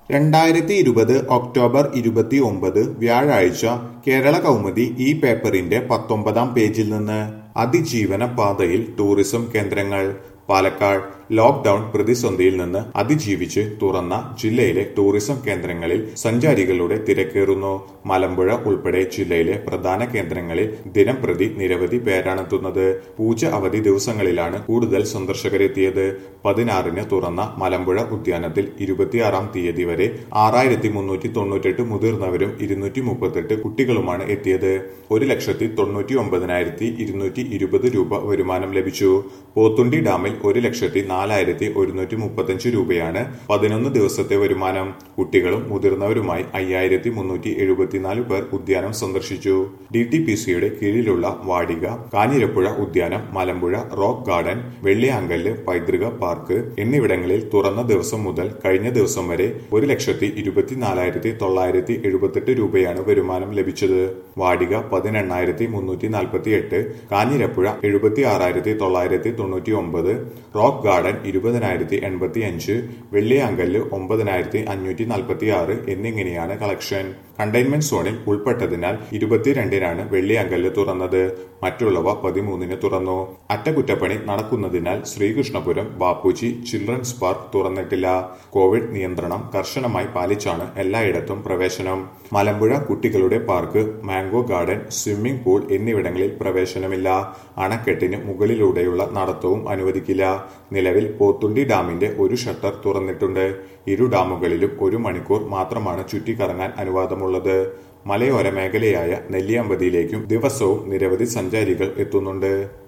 രണ്ടായിരത്തി ഇരുപത് ഒക്ടോബർ ഇരുപത്തി ഒമ്പത് വ്യാഴാഴ്ച കേരള കൗമുദി ഈ പേപ്പറിന്റെ പത്തൊമ്പതാം പേജിൽ നിന്ന് അതിജീവന പാതയിൽ ടൂറിസം കേന്ദ്രങ്ങൾ പാലക്കാട് ലോക്ക്ഡൌൺ പ്രതിസന്ധിയിൽ നിന്ന് അതിജീവിച്ച് തുറന്ന ജില്ലയിലെ ടൂറിസം കേന്ദ്രങ്ങളിൽ സഞ്ചാരികളുടെ തിരക്കേറുന്നു മലമ്പുഴ ഉൾപ്പെടെ ജില്ലയിലെ പ്രധാന കേന്ദ്രങ്ങളിൽ ദിനംപ്രതി നിരവധി പേരാണെത്തുന്നത് പൂജ അവധി ദിവസങ്ങളിലാണ് കൂടുതൽ സന്ദർശകരെത്തിയത് പതിനാറിന് തുറന്ന മലമ്പുഴ ഉദ്യാനത്തിൽ ഇരുപത്തിയാറാം തീയതി വരെ ആറായിരത്തി മുന്നൂറ്റി തൊണ്ണൂറ്റെട്ട് മുതിർന്നവരും ഇരുന്നൂറ്റി മുപ്പത്തെട്ട് കുട്ടികളുമാണ് എത്തിയത് ഒരു ലക്ഷത്തി തൊണ്ണൂറ്റി ഒമ്പതിനായിരത്തി ഇരുന്നൂറ്റി ഇരുപത് രൂപ വരുമാനം ലഭിച്ചു പോത്തുണ്ടി ഡാമിൽ ഒരു ലക്ഷത്തി നാലായിരത്തി ഒരുന്നൂറ്റി മുപ്പത്തഞ്ച് രൂപയാണ് പതിനൊന്ന് ദിവസത്തെ വരുമാനം കുട്ടികളും മുതിർന്നവരുമായി അയ്യായിരത്തി മുന്നൂറ്റി എഴുപത്തിനാല് പേർ ഉദ്യാനം സന്ദർശിച്ചു ഡി ടി പി സിയുടെ കീഴിലുള്ള വാടിക കാഞ്ഞിരപ്പുഴ ഉദ്യാനം മലമ്പുഴ റോക്ക് ഗാർഡൻ വെള്ളിയാങ്കല്ല് പൈതൃക പാർക്ക് എന്നിവിടങ്ങളിൽ തുറന്ന ദിവസം മുതൽ കഴിഞ്ഞ ദിവസം വരെ ഒരു ലക്ഷത്തി ഇരുപത്തിനാലായിരത്തി തൊള്ളായിരത്തി എഴുപത്തെട്ട് രൂപയാണ് വരുമാനം ലഭിച്ചത് വാടിക പതിനെണ്ണായിരത്തി മുന്നൂറ്റി നാൽപ്പത്തി എട്ട് കാഞ്ഞിരപ്പുഴ എഴുപത്തി ആറായിരത്തി തൊള്ളായിരത്തി തൊണ്ണൂറ്റി ഒമ്പത് റോക്ക് ഗാർഡൻ ഇരുപതിനായിരത്തി എൺപത്തി അഞ്ച് വെള്ളിയാങ്കല്ല് ഒമ്പതിനായിരത്തി അഞ്ഞൂറ്റി നാൽപ്പത്തി ആറ് എന്നിങ്ങനെയാണ് കളക്ഷൻ കണ്ടെയ്ൻമെന്റ് സോണിൽ ഉൾപ്പെട്ടതിനാൽ ഇരുപത്തിരണ്ടിനാണ് വെള്ളിയാങ്കല്ല് തുറന്നത് മറ്റുള്ളവ പതിമൂന്നിന് തുറന്നു അറ്റകുറ്റപ്പണി നടക്കുന്നതിനാൽ ശ്രീകൃഷ്ണപുരം ബാപ്പുജി ചിൽഡ്രൻസ് പാർക്ക് തുറന്നിട്ടില്ല കോവിഡ് നിയന്ത്രണം കർശനമായി പാലിച്ചാണ് എല്ലായിടത്തും പ്രവേശനം മലമ്പുഴ കുട്ടികളുടെ park mango garden swimming pool എന്നിവിടങ്ങളിൽ പ്രവേശനമില്ല അണക്കെട്ടിന് മുകളിലൂടെയുള്ള നടത്തവും അനുവദിക്കില്ല നിലവിൽ പോത്തുണ്ടി ഡാമിന്റെ ഒരു ഷട്ടർ തുറന്നിട്ടുണ്ട് ഇരു ഡാമുകളിലും ഒരു മണിക്കൂർ മാത്രമാണ് ചുറ്റിക്കറങ്ങാൻ അനുവാദമുള്ളത് മലയോര മേഖലയായ നെല്ലിയാമ്പതിയിലേക്കും ദിവസവും നിരവധി സഞ്ചാരികൾ എത്തുന്നുണ്ട്